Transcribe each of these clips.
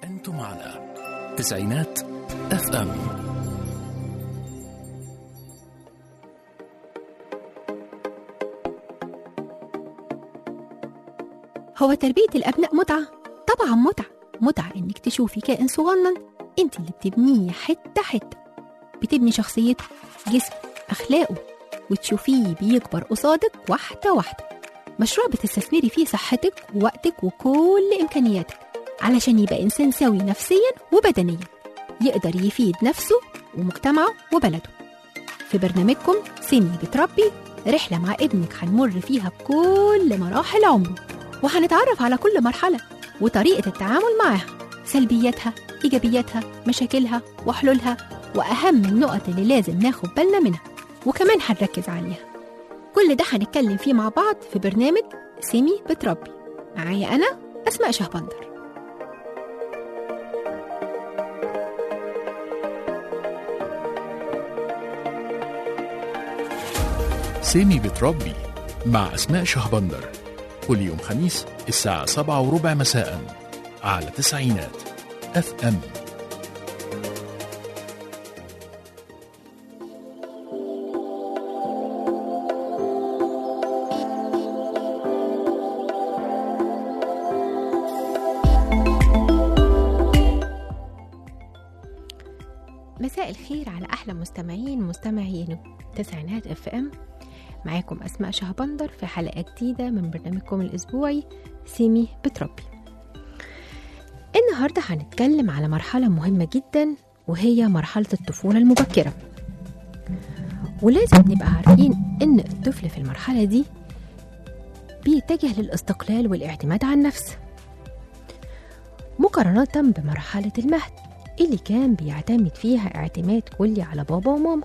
أنتم على تسعينات اف ام هو تربية الأبناء متعة؟ طبعا متعة متعة إنك تشوفي كائن صغنن أنت اللي بتبنيه حتة حتة بتبني شخصيته جسمه أخلاقه وتشوفيه بيكبر قصادك واحدة واحدة مشروع بتستثمري فيه صحتك ووقتك وكل إمكانياتك علشان يبقى إنسان سوي نفسيا وبدنيا يقدر يفيد نفسه ومجتمعه وبلده في برنامجكم سيمي بتربي رحلة مع ابنك هنمر فيها بكل مراحل عمره وهنتعرف على كل مرحلة وطريقة التعامل معاها سلبياتها إيجابياتها مشاكلها وحلولها وأهم النقط اللي لازم ناخد بالنا منها وكمان هنركز عليها كل ده هنتكلم فيه مع بعض في برنامج سيمي بتربي معايا أنا أسماء شهبندر سيمي بتربي مع أسماء شهبندر كل يوم خميس الساعة سبعة وربع مساء على تسعينات اف ام مساء الخير على أحلى مستمعين مستمعين تسعينات اف ام معاكم أسماء شهبندر في حلقة جديدة من برنامجكم الأسبوعي سيمي بتربي النهاردة هنتكلم على مرحلة مهمة جدا وهي مرحلة الطفولة المبكرة ولازم نبقى عارفين إن الطفل في المرحلة دي بيتجه للاستقلال والاعتماد على النفس مقارنة بمرحلة المهد اللي كان بيعتمد فيها اعتماد كلي على بابا وماما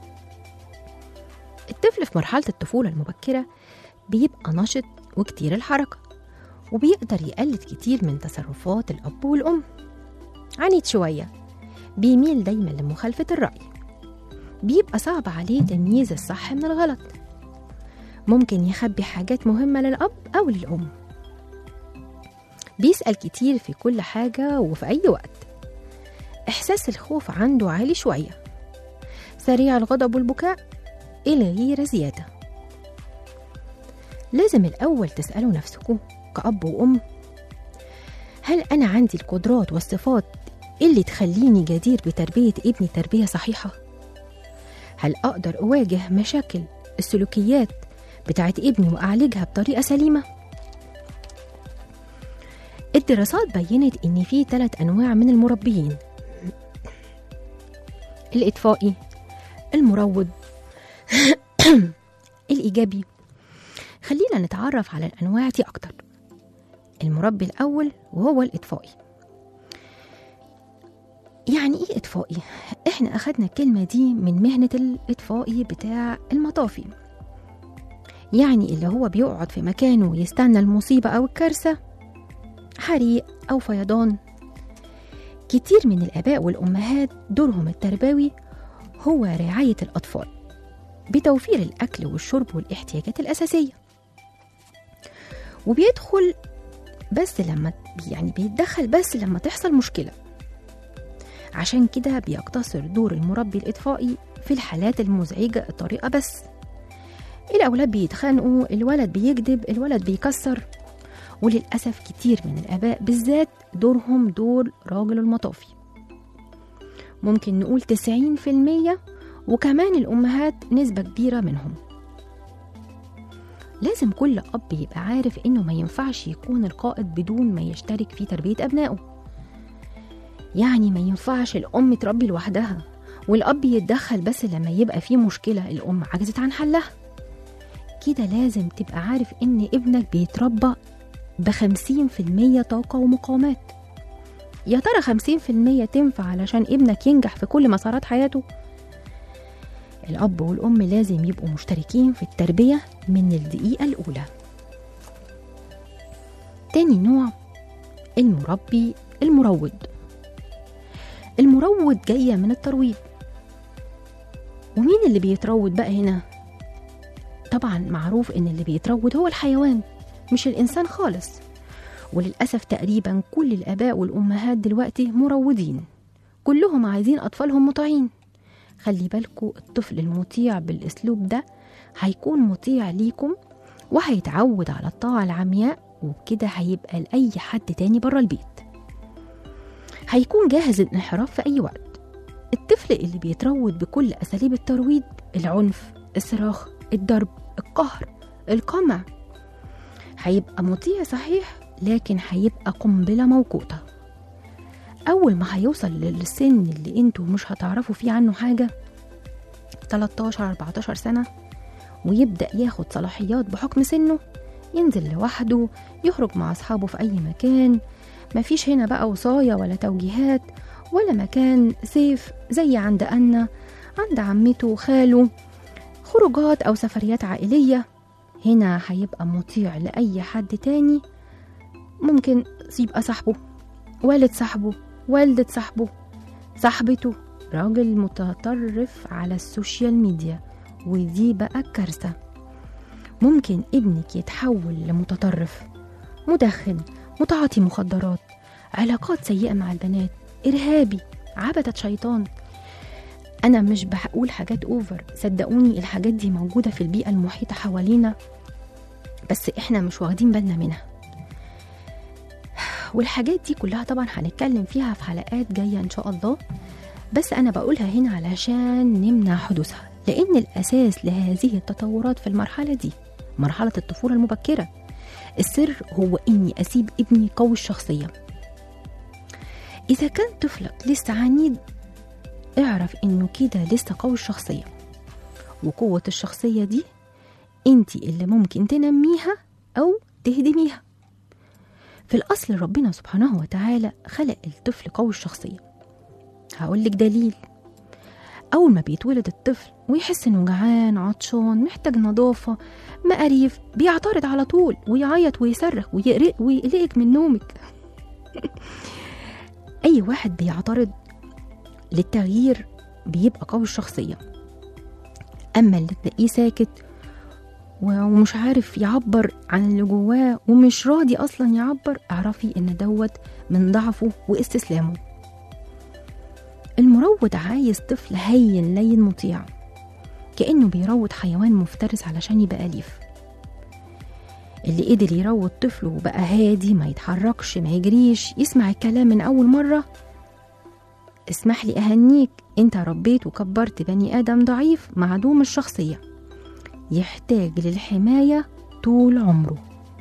الطفل في مرحلة الطفولة المبكرة بيبقى نشط وكتير الحركة وبيقدر يقلد كتير من تصرفات الأب والأم عنيد شوية بيميل دايما لمخالفة الرأي بيبقى صعب عليه تمييز الصح من الغلط ممكن يخبي حاجات مهمة للأب أو للأم بيسأل كتير في كل حاجة وفي أي وقت إحساس الخوف عنده عالي شوية سريع الغضب والبكاء إلى غير زيادة لازم الأول تسألوا نفسكم كأب وأم هل أنا عندي القدرات والصفات اللي تخليني جدير بتربية ابني تربية صحيحة؟ هل أقدر أواجه مشاكل السلوكيات بتاعت ابني وأعالجها بطريقة سليمة؟ الدراسات بينت إن في ثلاث أنواع من المربيين الإطفائي المروض الإيجابي خلينا نتعرف على الأنواع دي أكتر المربي الأول وهو الإطفائي يعني إيه إطفائي؟ إحنا أخدنا الكلمة دي من مهنة الإطفائي بتاع المطافي يعني اللي هو بيقعد في مكانه ويستنى المصيبة أو الكارثة حريق أو فيضان كتير من الآباء والأمهات دورهم التربوي هو رعاية الأطفال بتوفير الأكل والشرب والاحتياجات الأساسية وبيدخل بس لما يعني بيتدخل بس لما تحصل مشكلة عشان كده بيقتصر دور المربي الإطفائي في الحالات المزعجة الطريقة بس الأولاد بيتخانقوا الولد بيكذب الولد بيكسر وللأسف كتير من الآباء بالذات دورهم دور راجل المطافي ممكن نقول 90% وكمان الأمهات نسبة كبيرة منهم لازم كل أب يبقى عارف إنه ما ينفعش يكون القائد بدون ما يشترك في تربية أبنائه يعني ما ينفعش الأم تربي لوحدها والأب يتدخل بس لما يبقى في مشكلة الأم عجزت عن حلها كده لازم تبقى عارف إن ابنك بيتربى بخمسين في المية طاقة ومقاومات يا ترى خمسين في المية تنفع علشان ابنك ينجح في كل مسارات حياته الأب والأم لازم يبقوا مشتركين في التربية من الدقيقة الأولى تاني نوع المربي المروض المروض جاية من الترويض ومين اللي بيتروض بقى هنا طبعا معروف ان اللي بيتروض هو الحيوان مش الإنسان خالص وللأسف تقريبا كل الآباء والأمهات دلوقتي مروضين كلهم عايزين أطفالهم مطيعين خلي بالكوا الطفل المطيع بالأسلوب ده هيكون مطيع ليكم وهيتعود على الطاعة العمياء وبكده هيبقى لأي حد تاني بره البيت هيكون جاهز للانحراف في أي وقت الطفل اللي بيتروض بكل أساليب الترويض العنف الصراخ الضرب القهر القمع هيبقى مطيع صحيح لكن هيبقى قنبلة موقوتة أول ما هيوصل للسن اللي انتوا مش هتعرفوا فيه عنه حاجة 13 14 سنة ويبدأ ياخد صلاحيات بحكم سنه ينزل لوحده يخرج مع أصحابه في أي مكان مفيش هنا بقى وصاية ولا توجيهات ولا مكان سيف زي عند أنا عند عمته وخاله خروجات أو سفريات عائلية هنا هيبقى مطيع لأي حد تاني ممكن يبقى صاحبه والد صاحبه والدة صاحبه صاحبته راجل متطرف على السوشيال ميديا ودي بقى كارثة ممكن ابنك يتحول لمتطرف مدخن متعاطي مخدرات علاقات سيئة مع البنات إرهابي عبدة شيطان أنا مش بقول حاجات أوفر صدقوني الحاجات دي موجودة في البيئة المحيطة حوالينا بس إحنا مش واخدين بالنا منها والحاجات دي كلها طبعا هنتكلم فيها في حلقات جاية إن شاء الله بس أنا بقولها هنا علشان نمنع حدوثها لأن الأساس لهذه التطورات في المرحلة دي مرحلة الطفولة المبكرة السر هو إني أسيب ابني قوي الشخصية إذا كان طفلك لسه عنيد اعرف إنه كده لسه قوي الشخصية وقوة الشخصية دي انت اللي ممكن تنميها أو تهدميها في الأصل ربنا سبحانه وتعالى خلق الطفل قوي الشخصية هقولك دليل أول ما بيتولد الطفل ويحس إنه جعان عطشان محتاج نظافة مقاريف بيعترض على طول ويعيط ويصرخ ويقرق ويقلقك من نومك أي واحد بيعترض للتغيير بيبقى قوي الشخصية أما اللي تلاقيه ساكت ومش عارف يعبر عن اللي جواه ومش راضي أصلا يعبر اعرفي إن دوت من ضعفه واستسلامه المروض عايز طفل هين لين مطيع كأنه بيروض حيوان مفترس علشان يبقى أليف اللي قدر يروض طفله وبقى هادي ما يتحركش ما يجريش يسمع الكلام من أول مرة اسمح لي أهنيك انت ربيت وكبرت بني آدم ضعيف معدوم الشخصية يحتاج للحماية طول عمره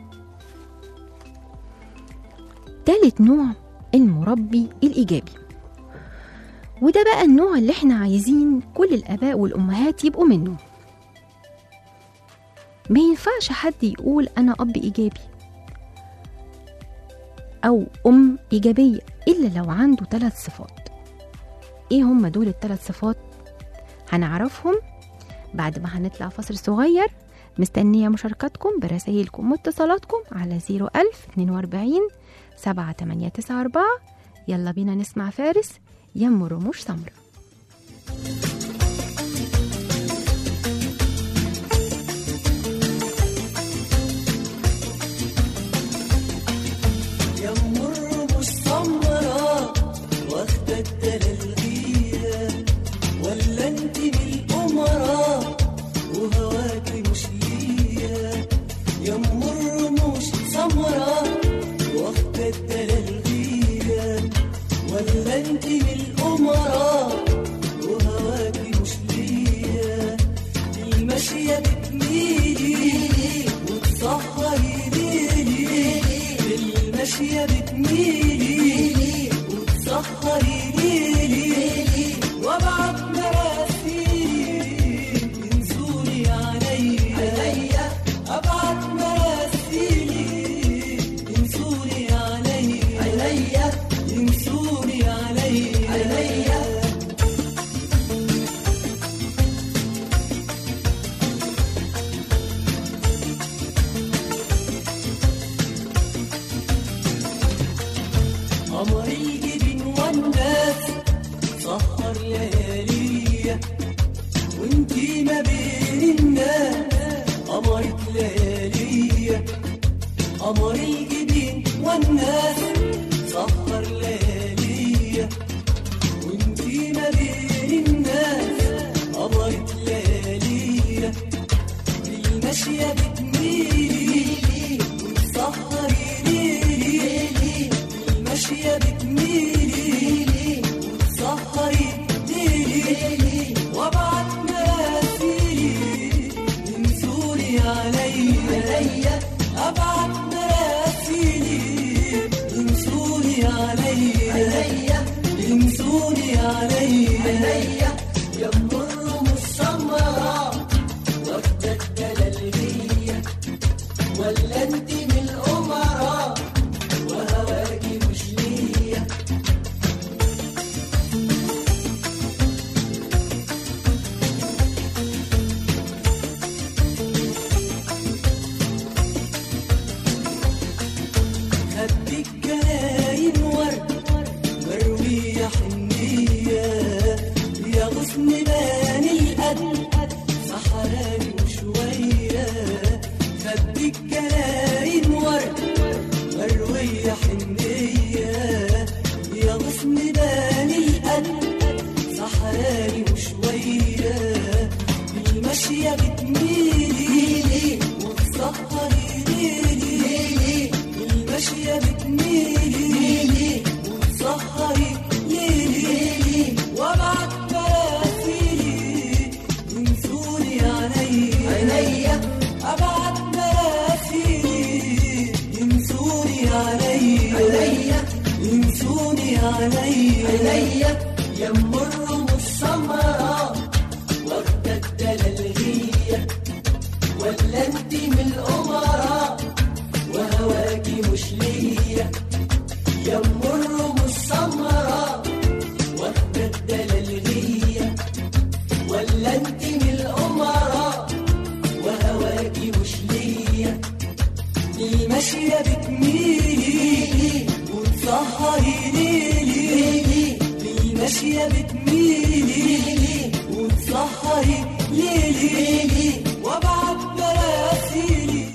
تالت نوع المربي الإيجابي وده بقى النوع اللي احنا عايزين كل الآباء والأمهات يبقوا منه ما ينفعش حد يقول أنا أب إيجابي أو أم إيجابية إلا لو عنده ثلاث صفات إيه هم دول الثلاث صفات؟ هنعرفهم بعد ما هنطلع فاصل صغير مستنية مشاركتكم برسائلكم واتصالاتكم على 01000 42 7894 يلا بينا نسمع فارس يم رموش سمرة يا مر مش سمرة واخدة التلالغية ولا انت من الأمراء وهواكي مش ليا يا مر مش سمرة واخدة التلالغية ولا انت من الأمراء وهواكي مش ليا الماشية بتميلي وتسهري ليلي الماشية بتميلي وتسهري ليلي وابعت مراسيلي ينزولي عليا ابعت مراسيلي ينزولي عليا ينزولي عليا قمر الجبين والناس سهر لياليا وانتي ما بين الناس قمرة لياليا قمر الجبين والناس سهر ليالية وانتي ما بين الناس قمرة ليالية بالمشية بتميلي وتسهري ليلي بالمشية بتميلي وتسهري ليلي وابعت مراسيلي ينسوني عليا ابعت مراسيلي ينسوني عليا ينسوني عليا يا مرهم السمراء واخدة الدلالية ولا انت من الامراء وهواكي مش ليا خدك جناين ورد مروية حنية يا غصن بان القد سحراني وشوية خدك جناين ورد مروية حنية يا غصن بان القد سحراني وشوية بالمشية بتميلي وتسهري ليلي الماشية بتميلي وتسهري ليلي وابعت مراسيلي ينسوني عليا ابعت مراسيلي ينسوني عليا ينسوني عليا يا مرهم السمراء واخدة الدلالية ولا انت من الامراء وهواكي مش ليا يا مرهم السمراء واخدة الدلالية ولا انت من الامراء وهواكي مش ليا الماشية بتميلي وتسهري ليلي الماشية بتميلي وتسهري ليلي وابعت مراسيلي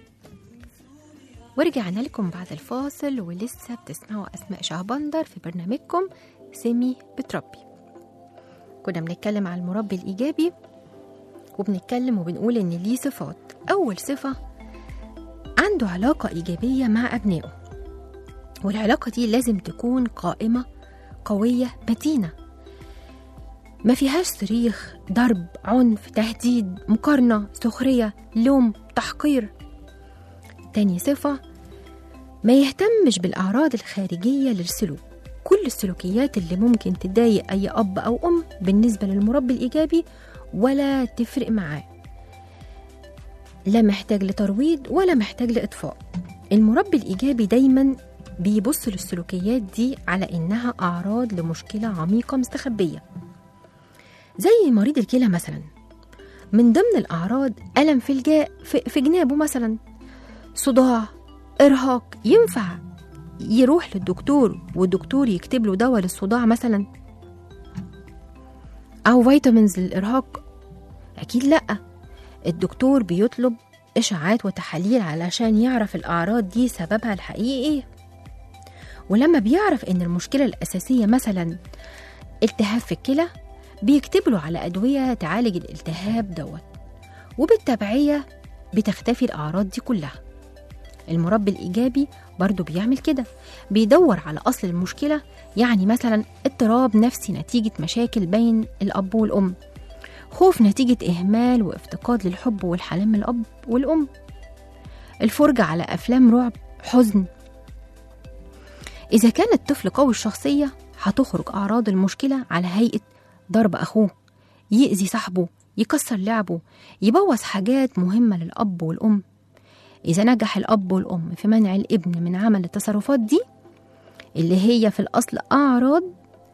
ورجعنا لكم بعد الفاصل ولسه بتسمعوا أسماء شهبندر في برنامجكم سمي بتربي كنا بنتكلم على المربي الإيجابي وبنتكلم وبنقول إن ليه صفات أول صفة عنده علاقة إيجابية مع أبنائه والعلاقة دي لازم تكون قائمة قوية متينة ما فيهاش صريخ ضرب عنف تهديد مقارنة سخرية لوم تحقير تاني صفة ما يهتمش بالأعراض الخارجية للسلوك كل السلوكيات اللي ممكن تضايق أي أب أو أم بالنسبة للمربي الإيجابي ولا تفرق معاه لا محتاج لترويض ولا محتاج لإطفاء المربي الإيجابي دايما بيبص للسلوكيات دي على إنها أعراض لمشكلة عميقة مستخبية زي مريض الكلى مثلا من ضمن الأعراض ألم في الجاء في, في جنابه مثلا صداع إرهاق ينفع يروح للدكتور والدكتور يكتب له دواء للصداع مثلا أو فيتامينز للإرهاق أكيد لأ الدكتور بيطلب إشعاعات وتحاليل علشان يعرف الأعراض دي سببها الحقيقي إيه ولما بيعرف إن المشكلة الأساسية مثلا التهاب في الكلى بيكتب له على أدوية تعالج الالتهاب دوت وبالتبعية بتختفي الأعراض دي كلها المربي الإيجابي برضه بيعمل كده بيدور على أصل المشكلة يعني مثلا اضطراب نفسي نتيجة مشاكل بين الأب والأم خوف نتيجة إهمال وافتقاد للحب والحنان من الأب والأم الفرجة على أفلام رعب حزن إذا كان الطفل قوي الشخصية هتخرج أعراض المشكلة على هيئة ضرب أخوه يأذي صاحبه يكسر لعبه يبوظ حاجات مهمة للأب والأم إذا نجح الأب والأم في منع الابن من عمل التصرفات دي اللي هي في الأصل أعراض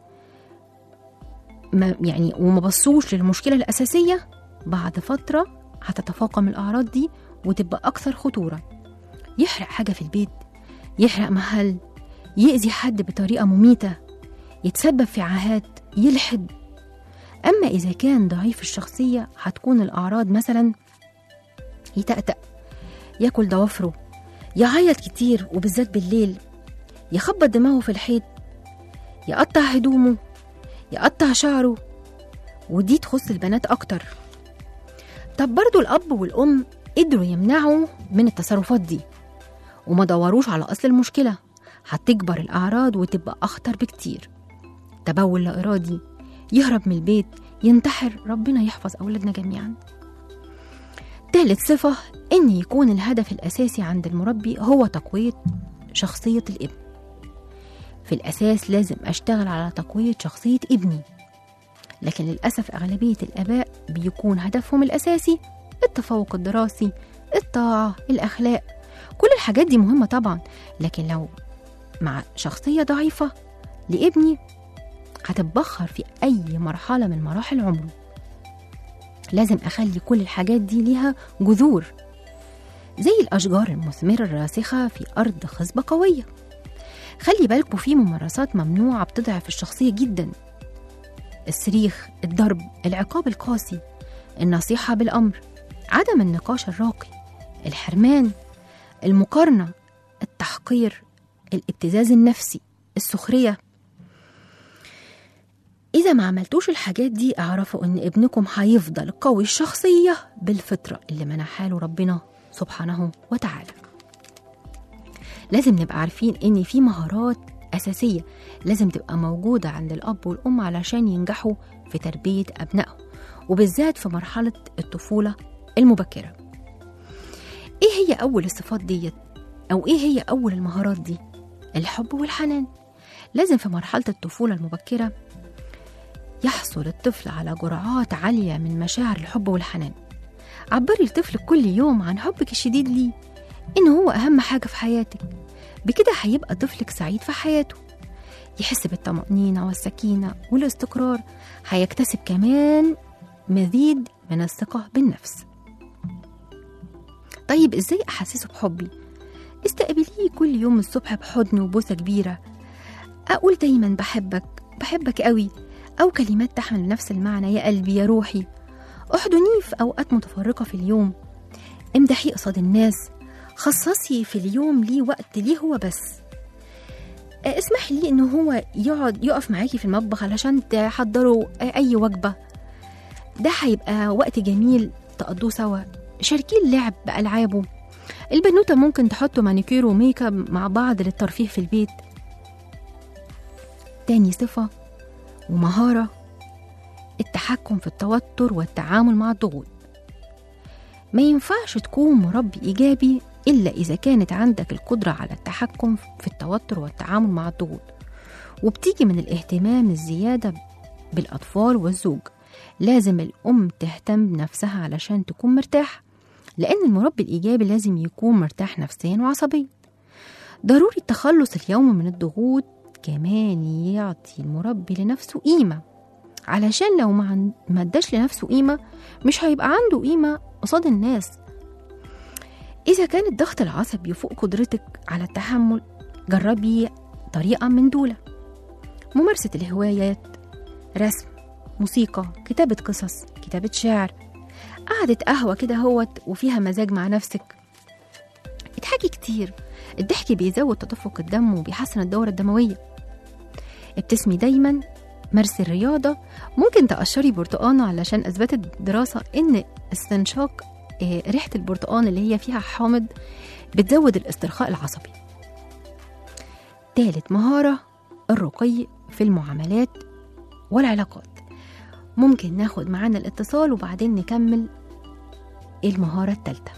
ما يعني وما بصوش للمشكلة الأساسية بعد فترة هتتفاقم الأعراض دي وتبقى أكثر خطورة يحرق حاجة في البيت يحرق محل يأذي حد بطريقة مميتة يتسبب في عاهات يلحد أما إذا كان ضعيف الشخصية هتكون الأعراض مثلا يتأتأ ياكل ضوافره يعيط كتير وبالذات بالليل يخبط دماغه في الحيط يقطع هدومه يقطع شعره ودي تخص البنات أكتر طب برضو الأب والأم قدروا يمنعوا من التصرفات دي وما دوروش على أصل المشكلة هتكبر الأعراض وتبقى أخطر بكتير تبول لا إرادي يهرب من البيت ينتحر ربنا يحفظ أولادنا جميعا تالت صفة إن يكون الهدف الأساسي عند المربي هو تقوية شخصية الابن في الأساس لازم أشتغل على تقوية شخصية ابني لكن للأسف أغلبية الآباء بيكون هدفهم الأساسي التفوق الدراسي الطاعة الأخلاق كل الحاجات دي مهمة طبعا لكن لو مع شخصية ضعيفة لابني هتتبخر في أي مرحلة من مراحل عمره لازم أخلي كل الحاجات دي ليها جذور زي الأشجار المثمرة الراسخة في أرض خصبة قوية خلي بالكوا في ممارسات ممنوعة بتضعف الشخصية جدا الصريخ الضرب العقاب القاسي النصيحة بالأمر عدم النقاش الراقي الحرمان المقارنة التحقير الابتزاز النفسي السخرية إذا ما عملتوش الحاجات دي اعرفوا إن ابنكم هيفضل قوي الشخصية بالفطرة اللي منحها له ربنا سبحانه وتعالى لازم نبقى عارفين إن في مهارات أساسية لازم تبقى موجودة عند الأب والأم علشان ينجحوا في تربية أبنائهم وبالذات في مرحلة الطفولة المبكرة إيه هي أول الصفات ديت أو إيه هي أول المهارات دي الحب والحنان لازم في مرحلة الطفولة المبكرة يحصل الطفل على جرعات عالية من مشاعر الحب والحنان عبري الطفل كل يوم عن حبك الشديد ليه إنه هو أهم حاجة في حياتك بكده هيبقى طفلك سعيد في حياته يحس بالطمأنينة والسكينة والاستقرار هيكتسب كمان مزيد من الثقة بالنفس طيب إزاي أحسسه بحبي؟ استقبليه كل يوم الصبح بحضن وبوسة كبيرة أقول دايما بحبك بحبك قوي أو كلمات تحمل نفس المعنى يا قلبي يا روحي احضنيه في أوقات متفرقة في اليوم امدحيه قصاد الناس خصصي في اليوم ليه وقت ليه هو بس آه، اسمح لي انه هو يقعد يقف معاكي في المطبخ علشان تحضروا آه، اي وجبه ده هيبقى وقت جميل تقضوه سوا شاركيه اللعب بألعابه البنوتة ممكن تحطوا مانيكير وميك اب مع بعض للترفيه في البيت تاني صفة ومهارة التحكم في التوتر والتعامل مع الضغوط ما ينفعش تكون مربي إيجابي إلا إذا كانت عندك القدرة على التحكم في التوتر والتعامل مع الضغوط وبتيجي من الاهتمام الزيادة بالأطفال والزوج لازم الأم تهتم بنفسها علشان تكون مرتاحة لأن المربي الإيجابي لازم يكون مرتاح نفسيا وعصبيا ضروري التخلص اليومي من الضغوط كمان يعطي المربي لنفسه قيمة علشان لو ما عن- ما اداش لنفسه قيمة مش هيبقى عنده قيمة قصاد الناس إذا كان الضغط العصبي فوق قدرتك على التحمل جربي طريقة من دولة ممارسة الهوايات رسم موسيقى كتابة قصص كتابة شعر قعدة قهوة كده هوت وفيها مزاج مع نفسك اضحكي كتير الضحك بيزود تدفق الدم وبيحسن الدورة الدموية ابتسمي دايما مارسي الرياضة ممكن تقشري برتقانة علشان أثبتت دراسة إن استنشاق آه، ريحة البرتقان اللي هي فيها حامض بتزود الاسترخاء العصبي تالت مهارة الرقي في المعاملات والعلاقات ممكن ناخد معانا الاتصال وبعدين نكمل المهارة التالتة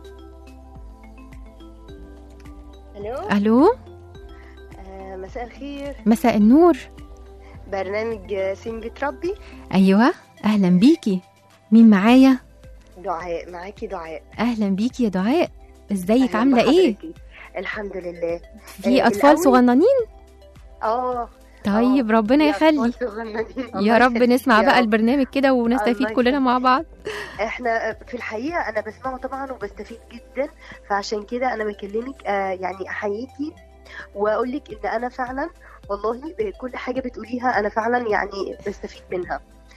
الو ألو آه مساء الخير مساء النور برنامج آه، سين بتربي أيوة أهلا بيكي مين معايا دعاء معاكي دعاء أهلا بيكي يا دعاء ازيك أهلاً عاملة ايه بحضرتك. الحمد لله في آه، أطفال الأول- صغننين اه طيب آه، ربنا في أطفال يخلي صغننين. يا الله رب يخليك نسمع يا بقى رب. البرنامج كده ونستفيد الله كلنا مع يخليك. بعض احنا آه، في الحقيقه انا بسمعه طبعا وبستفيد جدا فعشان كده انا بكلمك آه يعني احييكي واقول لك ان انا فعلا والله آه، كل حاجه بتقوليها انا فعلا يعني بستفيد منها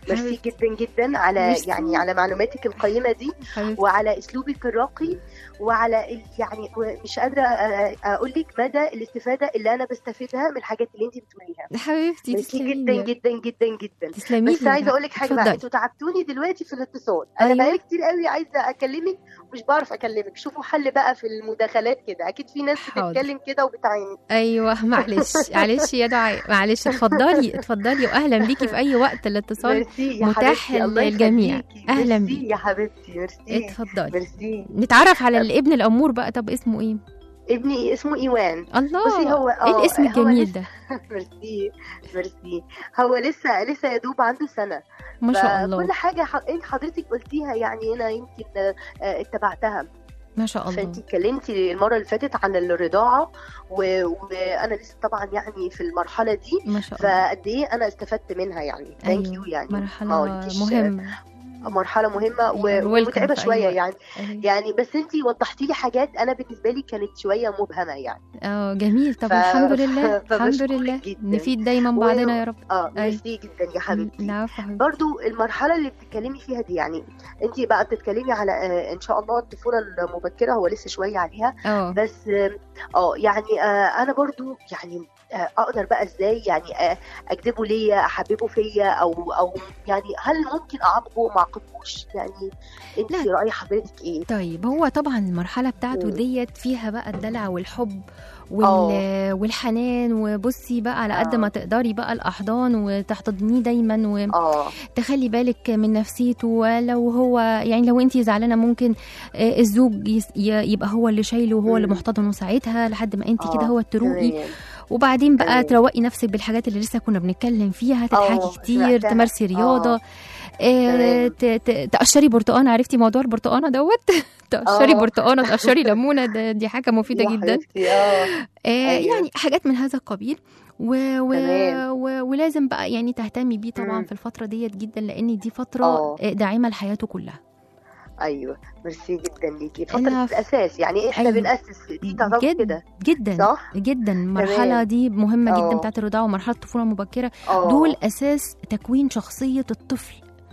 ميرسي جدا جدا على ميرسي. يعني على معلوماتك القيمه دي حبيبتي وعلى اسلوبك الراقي وعلى ال- يعني مش قادره أ- اقول لك مدى الاستفاده اللي انا بستفيدها من الحاجات اللي انت بتقوليها حبيبتي ميرسي تسلمي جدا لي. جدا جدا جدا تسلمي بس لي. عايزه اقول لك حاجه بقى اتفضلي. انتوا تعبتوني دلوقتي في الاتصال انا أيوة. بقالي كتير قوي عايزه اكلمك ومش بعرف اكلمك شوفوا حل بقى في المداخلات كده اكيد في ناس حاضر. بتتكلم كده وبتعاني ايوه معلش معلش يا دعاء معلش اتفضلي اتفضلي واهلا بيكي في اي وقت الاتصال ميرسي يا متاح حبيبتي الله للجميع. يخليكي. أهلاً ميرسي بيك. يا حبيبتي ميرسي اتفضلي ميرسي نتعرف على الابن الامور بقى طب اسمه ايه ابني اسمه ايوان الله بصي هو ايه اه الاسم هو الجميل لسه- ده ميرسي ميرسي هو لسه لسه يا دوب عنده سنه ما شاء الله كل حاجه ح- انت حضرتك قلتيها يعني انا يمكن آه، اتبعتها ما شاء الله فانت اتكلمتي المره اللي فاتت عن الرضاعه و... وانا لسه طبعا يعني في المرحله دي ما شاء الله فقد ايه انا استفدت منها يعني ثانك يو يعني ما مرحلة قلتيش- مهمة مرحله مهمه و- يعني welcome ومتعبه في أي شويه وقت. يعني أيوة. يعني بس انت وضحتي لي حاجات انا بالنسبه لي كانت شويه مبهمه يعني اه جميل طب ف- الحمد لله ف- الحمد فبشكرك لله جداً. نفيد دايما و- بعضنا يا رب اه ميرسي جدا يا حبيبتي العفو حبيبتي برضو المرحلة اللي بتتكلمي فيها دي يعني انت بقى بتتكلمي على آه، ان شاء الله الطفولة المبكرة هو لسه شوية عليها اه بس آه، اه يعني آه، انا برضو يعني آه، اقدر بقى ازاي يعني آه، اجذبه ليا احببه فيا او او يعني هل ممكن اعاقبه ما اعاقبوش يعني انت لا. رأي حضرتك ايه؟ طيب هو طبعا المرحلة بتاعته مم. ديت فيها بقى الدلع والحب وال... والحنان وبصي بقى على قد آه. ما تقدري بقى الأحضان وتحتضنيه دايما اه وتخلي بالك من نفسيته ولو هو يعني لو انتي زعلانة ممكن آه، الزوج يس... ي- يبقى هو اللي شايله وهو اللي مم. محتضنه ساعتها لحد ما انتي آه، كده هو تروقي تمام. وبعدين بقى تمام. تروقي نفسك بالحاجات اللي لسه كنا بنتكلم فيها تضحكي آه، كتير سمعتها. تمارسي رياضة آه. آه، تمام. ت- ت- تقشري برتقانة عرفتي موضوع البرتقانة دوت تقشري آه. برتقانة تقشري ليمونة ده دي حاجة مفيدة يا جدا حبيبتي، اه آه أيوة. يعني حاجات من هذا القبيل و... و... تمام. و... ولازم بقى يعني تهتمي بيه طبعا مم. في الفترة ديت جدا لأن دي فترة آه. آه، داعمة لحياته كلها ايوه ميرسي جدا ليكي فترة العفو. الاساس يعني احنا أيوة. بنأسس دي تعتبر جدا كده جدا صح؟ جدا المرحلة تمام. دي مهمة جدا آه. بتاعت الرضاعة ومرحلة الطفولة المبكرة اه دول أساس تكوين شخصية الطفل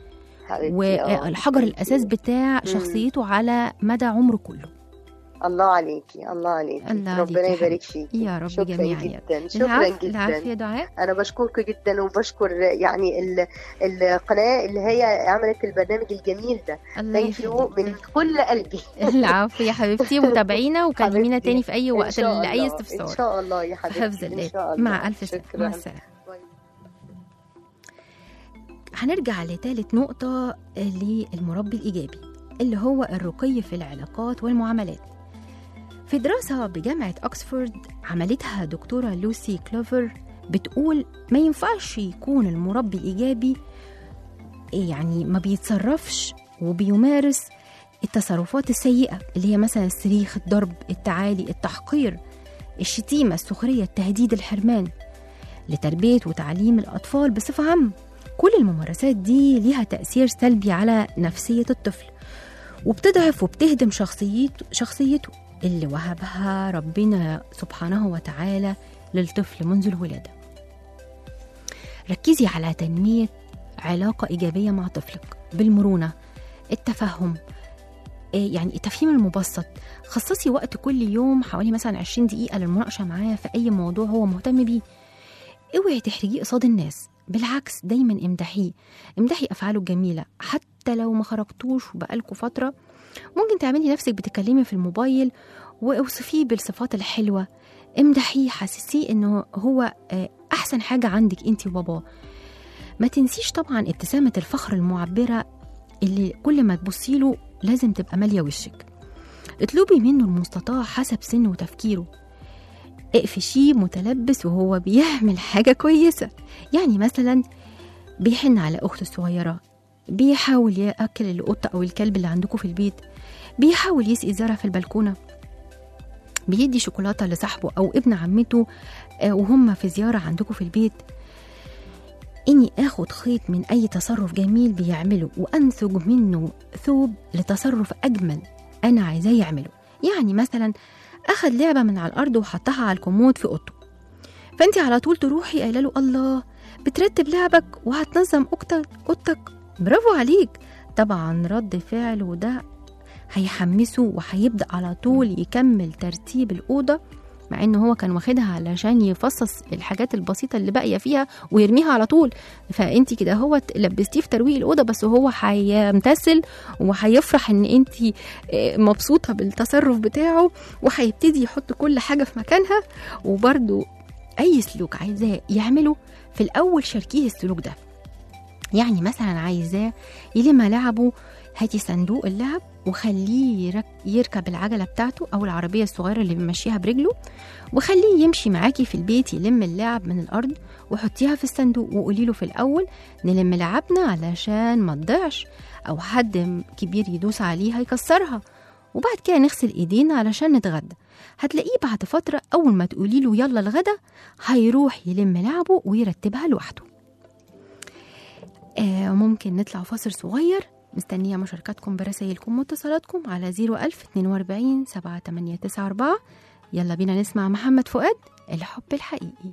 حبيبتي، آه. والحجر الأساس بتاع مم. شخصيته على مدى عمره كله الله عليكي الله عليكي الله ربنا عليك يا يبارك فيكي يا رب شكرا جميعا يا جدا شكرا العفو العفو يا جدا دعاء انا بشكرك جدا وبشكر يعني ال- القناه اللي هي عملت البرنامج الجميل ده الله ثانك يو يخليك من كل قلبي العفو يا حبيبتي وتابعينا وكلمينا حبيبتي. تاني في أي إن وقت شاء لأي الله. ان استفسار شاء الله يا حبيبتي حفظ إن الله شاء الله. مع ألف سلامة مع شكرا السلامة باي. هنرجع لتالت نقطة للمربي الإيجابي اللي هو الرقي في العلاقات والمعاملات في دراسة بجامعة أكسفورد عملتها دكتورة لوسي كلوفر بتقول ما ينفعش يكون المربي الإيجابي يعني ما بيتصرفش وبيمارس التصرفات السيئة اللي هي مثلا الصريخ الضرب التعالي التحقير الشتيمة السخرية التهديد الحرمان لتربية وتعليم الأطفال بصفة عامة كل الممارسات دي ليها تأثير سلبي على نفسية الطفل وبتضعف وبتهدم شخصيته شخصيته اللي وهبها ربنا سبحانه وتعالى للطفل منذ الولادة ركزي على تنمية علاقة إيجابية مع طفلك بالمرونة التفهم إيه يعني التفهيم المبسط خصصي وقت كل يوم حوالي مثلا 20 دقيقة للمناقشة معاه في أي موضوع هو مهتم بيه اوعي تحرجيه قصاد الناس بالعكس دايما امدحيه امدحي افعاله الجميله حتى لو ما خرجتوش وبقالكوا فتره ممكن تعملي نفسك بتكلمي في الموبايل واوصفيه بالصفات الحلوه امدحيه حسسيه انه هو آه، احسن حاجه عندك انت وباباه ما تنسيش طبعا ابتسامه الفخر المعبره اللي كل ما تبصي له لازم تبقى ماليه وشك اطلبي منه المستطاع حسب سنه وتفكيره اقفشيه متلبس وهو بيعمل حاجة كويسة يعني مثلا بيحن على أخته الصغيرة بيحاول يأكل القطة أو الكلب اللي عندكم في البيت بيحاول يسقي الزرع في البلكونة بيدي شوكولاتة لصاحبه أو ابن عمته آه، وهم في زيارة عندكم في البيت إني آخد خيط من أي تصرف جميل بيعمله وأنسج منه ثوب لتصرف أجمل أنا عايزاه يعمله يعني مثلا أخد لعبة من على الأرض وحطها على الكومود في أوضته فأنت على طول تروحي قايله له الله بترتب لعبك وهتنظم اوضتك اوضتك برافو عليك طبعا رد فعل وده هيحمسه وهيبدأ على طول يكمل ترتيب الأوضة مع انه هو كان واخدها علشان يفصص الحاجات البسيطة اللي باقية فيها ويرميها على طول فانت كده هو لبستيه في ترويق الأوضة بس هو هيمتثل وهيفرح ان انت مبسوطة بالتصرف بتاعه وهيبتدي يحط كل حاجة في مكانها وبرده اي سلوك عايزاه يعمله في الاول شاركيه السلوك ده يعني مثلا عايزاه يلم لعبه هاتي صندوق اللعب وخليه يرك- يركب العجلة بتاعته أو العربية الصغيرة اللي بيمشيها برجله وخليه يمشي معاكي في البيت يلم اللعب من الأرض وحطيها في الصندوق وقولي له في الأول نلم لعبنا علشان ما تضيعش أو حد كبير يدوس عليها يكسرها وبعد كده نغسل ايدينا علشان نتغدى هتلاقيه بعد فترة أول ما تقولي له يلا الغدا هيروح يلم لعبه ويرتبها لوحده آه ممكن نطلع فاصل صغير مستنية مشاركاتكم برسائلكم واتصالاتكم على 01000 42 7894 يلا بينا نسمع محمد فؤاد الحب الحقيقي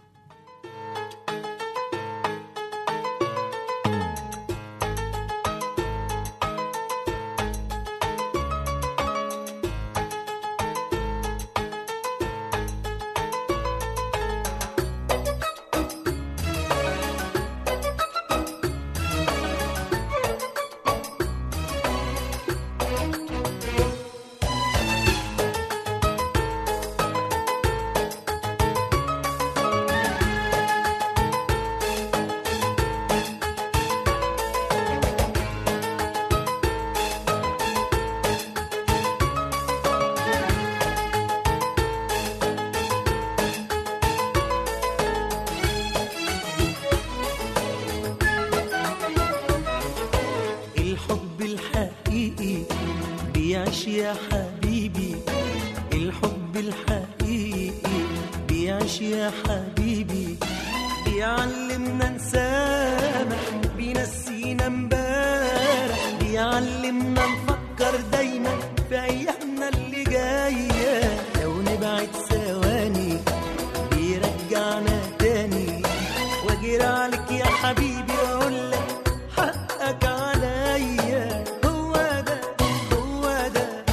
الحب الحقيقي بيعيش يا حبيبي الحب الحقيقي بيعيش يا حبيبي بيعلمنا نسامح بينسينا امبارح بيعلمنا نفكر دايما في ايامنا اللي جايه لو نبعد ثواني بيرجعنا تاني واجري عليك يا حبيبي واقول لك حقك عليا هو ده هو ده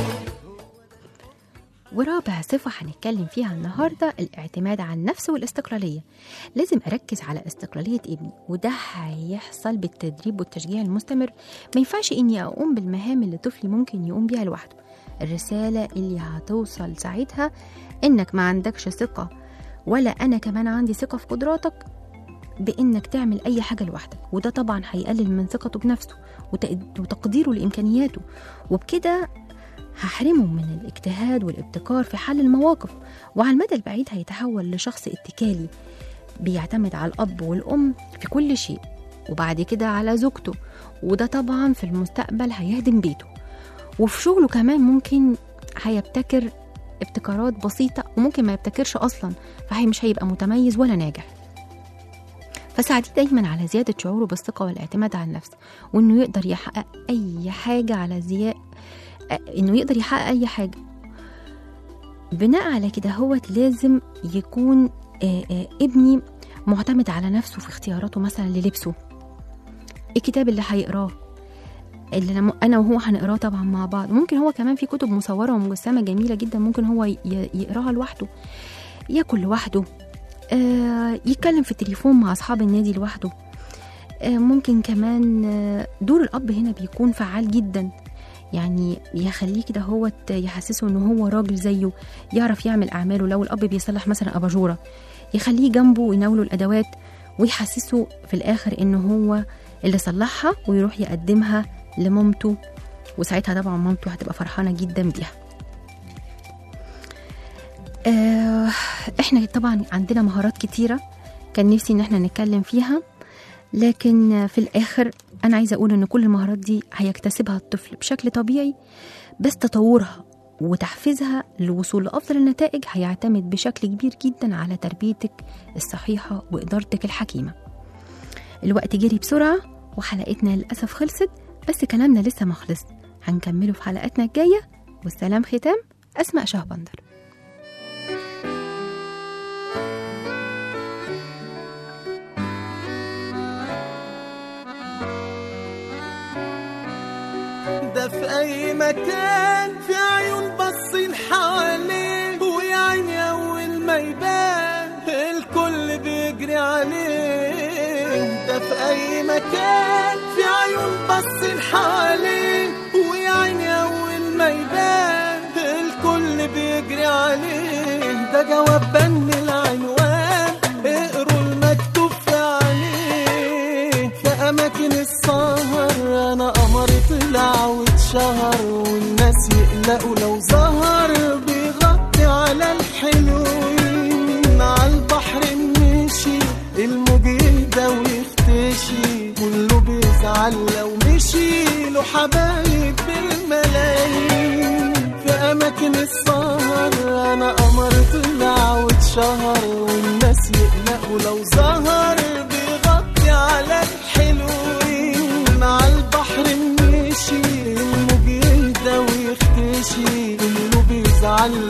ورابع صفة هنتكلم فيها النهاردة الاعتماد على النفس والاستقلالية لازم أركز على استقلالية ابني وده هيحصل بالتدريب والتشجيع المستمر ما ينفعش إني أقوم بالمهام اللي طفلي ممكن يقوم بيها لوحده الرسالة اللي هتوصل ساعتها إنك ما عندكش ثقة ولا أنا كمان عندي ثقة في قدراتك بإنك تعمل أي حاجة لوحدك وده طبعا هيقلل من ثقته بنفسه وتق- وتقديره لإمكانياته وبكده هحرمه من الاجتهاد والابتكار في حل المواقف وعلى المدى البعيد هيتحول لشخص اتكالي بيعتمد على الأب والأم في كل شيء وبعد كده على زوجته وده طبعا في المستقبل هيهدم بيته وفي شغله كمان ممكن هيبتكر ابتكارات بسيطة وممكن ما يبتكرش أصلا فهي مش هيبقى متميز ولا ناجح فساعديه دايما على زيادة شعوره بالثقة والاعتماد على النفس وإنه يقدر يحقق أي حاجة على زياء إنه يقدر يحقق أي حاجة بناء على كده هو لازم يكون آه، آه، ابني معتمد على نفسه في اختياراته مثلا للبسه الكتاب اللي هيقراه اللي لما انا وهو هنقراه طبعا مع بعض ممكن هو كمان في كتب مصوره ومجسمه جميله جدا ممكن هو ي- يقراها لوحده ياكل لوحده آه، يتكلم في التليفون مع اصحاب النادي لوحده آه، ممكن كمان آه، دور الاب هنا بيكون فعال جدا يعني يخليه كده هو يحسسه ان هو راجل زيه يعرف يعمل اعماله لو الاب بيصلح مثلا اباجوره يخليه جنبه ويناوله الادوات ويحسسه في الاخر ان هو اللي صلحها ويروح يقدمها لمامته وساعتها طبعا مامته هتبقى فرحانه جدا بيها آه احنا طبعا عندنا مهارات كتيره كان نفسي ان احنا نتكلم فيها لكن في الاخر انا عايزه اقول ان كل المهارات دي هيكتسبها الطفل بشكل طبيعي بس تطورها وتحفيزها للوصول لافضل النتائج هيعتمد بشكل كبير جدا على تربيتك الصحيحه وادارتك الحكيمه الوقت جري بسرعه وحلقتنا للاسف خلصت بس كلامنا لسه ما خلص هنكمله في حلقاتنا الجايه والسلام ختام اسماء شهبندر ده في اي مكان في عيون باصين حواليه ويا عيني اول ما يبان الكل بيجري عليه ده في اي مكان في عيون باصين حواليه ويا عيني اول ما يبان الكل بيجري عليه ده جواب بن العنوان اقروا المكتوب في عليه في اماكن السهر انا قمر طلع واتشهر والناس يقلقوا لو ظهر بيغطي على الحلوين على البحر مشي الموج يهدى ويختشي كله بيزعل لو مشي له حبايب بالملايين في اماكن السهر انا قمر طلع واتشهر والناس يقلقوا لو ظهر بيغطي على الحلوين مع البحر مشي الموج يهدى ويختشي كله بيزعل